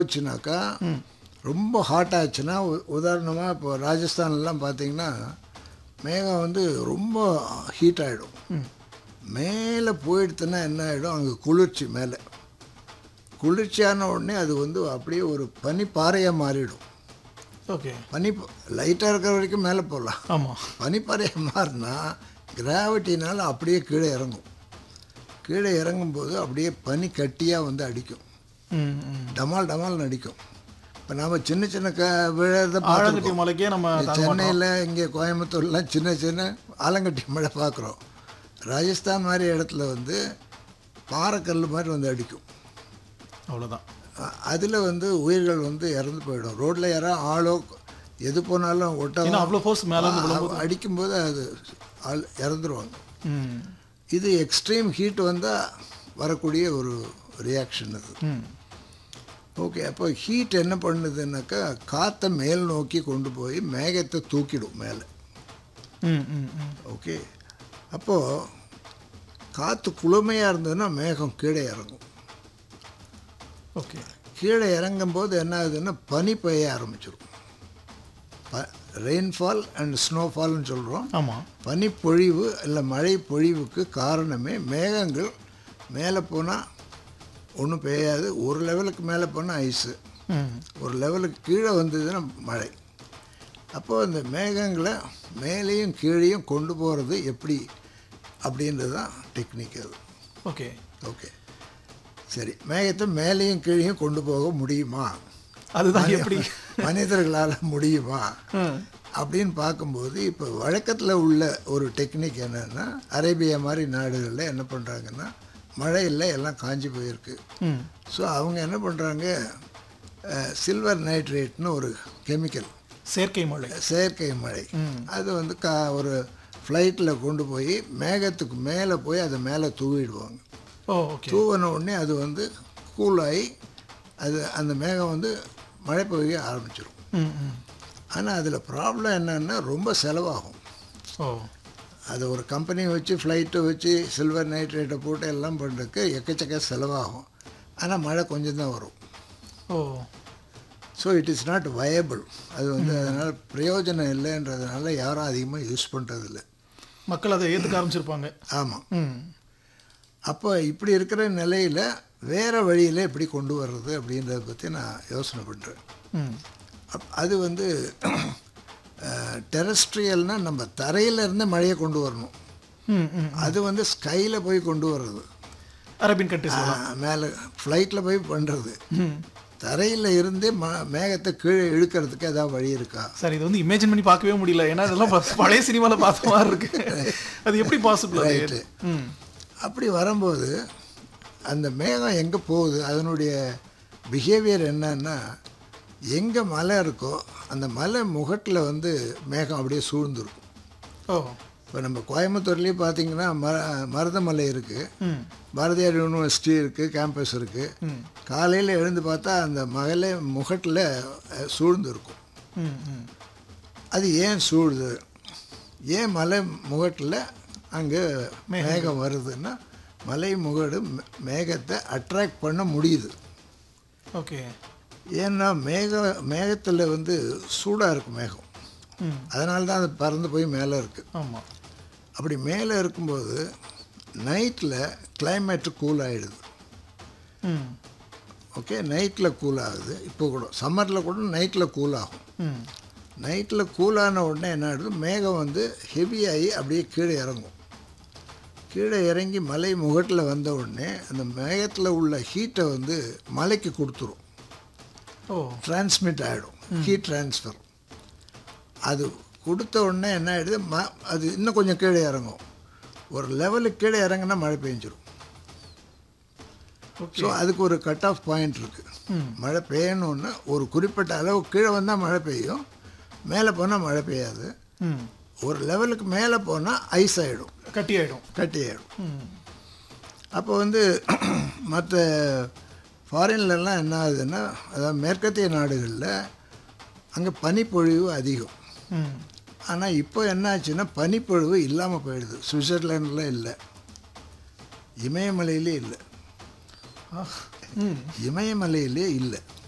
போச்சுனாக்கா ரொம்ப ஹாட் ஆச்சுன்னா உ- உதாரணமா இப்போ ராஜஸ்தான்லாம் பார்த்தீங்கன்னா மேகம் வந்து ரொம்ப ஹீட் ஆகிடும் மேலே போயிடுத்துன்னா என்ன ஆகிடும் அங்கே குளிர்ச்சி மேலே குளிர்ச்சியான உடனே அது வந்து அப்படியே ஒரு பனி பாறையாக மாறிடும் ஓகே பனி லைட்டாக இருக்கிற வரைக்கும் மேலே போகலாம் ஆமாம் பனிப்பாறையாக மாறினா கிராவிட்டினால் அப்படியே கீழே இறங்கும் கீழே இறங்கும்போது அப்படியே பனி கட்டியாக வந்து அடிக்கும் ம் ம் டமால் டமால்னு அடிக்கும் இப்போ நாம் சின்ன சின்ன க விழறத ஆழங்கட்டி பார்த்துருக்கோம் மலைக்கே நம்ம தாங்க மாட்டோம். சென்னையில் இங்கே கோயம்புத்தூர்லாம் சின்ன சின்ன ஆலங்கட்டி மழை பார்க்குறோம் ராஜஸ்தான் மாதிரி இடத்துல வந்து பாறைக்கல் மாதிரி வந்து அடிக்கும் அவ்வளோதான் அதில் வந்து உயிர்கள் வந்து இறந்து போயிடும் ரோட்டில் யாரோ ஆளோ எது போனாலும் ஏன்னா ஒட்டகம் அவ்வளோ ஃபோர்ஸ் மேலே இருந்து விழும்போது அடிக்கும்போது அது ஆள் இறந்துருவாங்க ம் இது எக்ஸ்ட்ரீம் ஹீட் வந்தால் வரக்கூடிய ஒரு ரியாக்ஷன் அது ம் ஓகே அப்போ ஹீட் என்ன பண்ணுதுன்னாக்கா காற்றை மேல் நோக்கி கொண்டு போய் மேகத்தை தூக்கிடும் மேலே ம் ம் ம் ஓகே அப்போது காற்று குளுமையாக இருந்ததுன்னா மேகம் கீழே இறங்கும் ஓகே கீழே இறங்கும்போது என்ன ஆகுதுன்னா பனி பெய்ய ஆரம்பிச்சிடும் ப ரெயின்ஃபால் அண்ட் ஸ்னோஃபால்னு சொல்கிறோம் ஆமாம் பனிப்பொழிவு இல்லை மழை பொழிவுக்கு காரணமே மேகங்கள் மேலே போனால் ஒன்றும் பெய்யாது ஒரு லெவலுக்கு மேலே போனால் ஐஸு ம் ஒரு லெவலுக்கு கீழே வந்ததுன்னா மழை அப்போது இந்த மேகங்களை மேலேயும் கீழேயும் கொண்டு போகிறது எப்படி அப்படின்றது தான் டெக்னிக் அது ஓகே ஓகே சரி மேகத்தை மேலேயும் கீழேயும் கொண்டு போக முடியுமா அதுதான் எப்படி மனிதர்களால் முடியுமா ம் அப்படின்னு பார்க்கும்போது இப்போ வழக்கத்தில் உள்ள ஒரு டெக்னிக் என்னென்னா அரேபியா மாதிரி நாடுகளில் என்ன பண்ணுறாங்கன்னா மழை இல்லை எல்லாம் காஞ்சி போயிருக்கு ம் ஸோ அவங்க என்ன பண்ணுறாங்க சில்வர் நைட்ரேட்னு ஒரு கெமிக்கல் செயற்கை மழை செயற்கை மழை அது வந்து கா ஒரு ஃப்ளைட்டில் கொண்டு போய் மேகத்துக்கு மேலே போய் அதை மேலே தூவிடுவாங்க ஓ ஓகே தூவின உடனே அது வந்து கூலாகி அது அந்த மேகம் வந்து மழை பெய்ய ஆரம்பிச்சிடும் ம் ம் ஆனால் அதில் ப்ராப்ளம் என்னன்னா ரொம்ப செலவாகும் ஓ அது ஒரு கம்பெனி வச்சு ஃப்ளைட்டை வச்சு சில்வர் நைட்ரேட்டை போட்டு எல்லாம் பண்ணுறதுக்கு எக்கச்சக்க செலவாகும் ஆனால் மழை கொஞ்சம் தான் வரும் oh so it is not viable அது வந்து அதனால் பிரயோஜனம் இல்லைன்றதுனால யாரும் அதிகமாக யூஸ் பண்ணுறதில்ல மக்கள் அதை ஏற்றுக்க ஆரம்பிச்சிருப்பாங்க ஆமாம் ம் அப்போ இப்படி இருக்கிற நிலையில் வேறு வழியில் எப்படி கொண்டு வர்றது அப்படின்றத பற்றி நான் யோசனை பண்ணுறேன் ம் அப் அது வந்து டெரஸ்ட்ரியல்னால் நம்ம தரையில இருந்து மழையை கொண்டு வரணும் ம் ம் அது வந்து ஸ்கையில் போய் கொண்டு வர்றது அரேபியன் கண்ட்ரிஸ் மேலே ஃப்ளைட்டில் போய் பண்ணுறது ம் தரையில் இருந்தே ம மேகத்தை கீழே இழுக்கிறதுக்கு ஏதாவது வழி இருக்கா சார் இது வந்து இமேஜின் பண்ணி பார்க்கவே முடியல ஏன்னா இதெல்லாம் ப- பழைய சினிமாவில் பார்த்த மாதிரி இருக்கு அது எப்படி பாசிபிள் Right. ம் அப்படி வரும்போது அந்த மேகம் எங்கே போகுது அதனுடைய பிஹேவியர் என்னன்னா எங்கே மலை இருக்கோ அந்த மலை முகட்டில் வந்து மேகம் அப்படியே சூழ்ந்துருக்கும் ஓ இப்போ நம்ம கோயம்புத்தூர்லேயே பார்த்தீங்கன்னா மர மருதமலை இருக்குது ம் பாரதியார் யூனிவர்சிட்டி இருக்குது கேம்பஸ் இருக்குது ம் காலையில் எழுந்து பார்த்தா அந்த மலை முகட்டில் அஹ், சூழ்ந்து இருக்கும் ம் ம் அது ஏன் சூழுது ஏன் மலை முகட்டில் அங்கே மேகம் வருதுன்னா மலை முகடு மே- மேகத்தை அட்ராக்ட் பண்ண முடியுது ஓகே ஏன்னா மேக மேகத்தில் வந்து சூடாக இருக்கும் மேகம் ம் அதனால தான் அது பறந்து போய் மேலே இருக்குது ஆமாம் அப்படி மேலே இருக்கும்போது நைட்டில் climate கூல் ஆகிடுது ம் ஓகே நைட்டில் கூல் ஆகுது இப்போ கூட சம்மரில் கூட நைட்டில் கூல் ஆகும் ம் நைட்டில் கூலான உடனே என்ன ஆகிடுது மேகம் வந்து ஹெவியாகி அப்படியே கீழே இறங்கும் கீழே இறங்கி மலை முகட்டில் வந்த உடனே அந்த மேகத்தில் உள்ள ஹீட்டை வந்து மலைக்கு கொடுத்துரும் ஓ டிரான்ஸ்மிட் ஆகிடும் ஹீட் ட்ரான்ஸ்ஃபர் அது கொடுத்த உடனே என்ன ஆகிடுது ம அது இன்னும் கொஞ்சம் கீழே இறங்கும் ஒரு லெவலுக்கு கீழே இறங்குனா மழை பெஞ்சிரும் ஓகே ஸோ அதுக்கு ஒரு கட் ஆஃப் பாயிண்ட் இருக்குது ம் மழை பெய்யணுன்னா ஒரு குறிப்பிட்ட அளவு கீழே வந்தால் மழை பெய்யும் மேலே போனால் மழை பெய்யாது ம் ஒரு லெவலுக்கு மேலே போனால் ஐஸ் ஆகிடும் கட்டி ஆயிடும் கட்டி ஆகிடும் ம் அப்போ வந்து மற்ற ஃபாரின்லலாம் என்ன ஆகுதுன்னா அதாவது மேற்கத்திய நாடுகளில் அங்கே பனிப்பொழிவு அதிகம் ம் ஆனால் இப்போ என்ன ஆச்சுன்னா பனிப்பொழிவு இல்லாமல் போயிடுது சுவிட்சர்லாண்டில் இல்லை இமயமலையிலே இல்லை ஆ ம் இமயமலையிலே இல்லை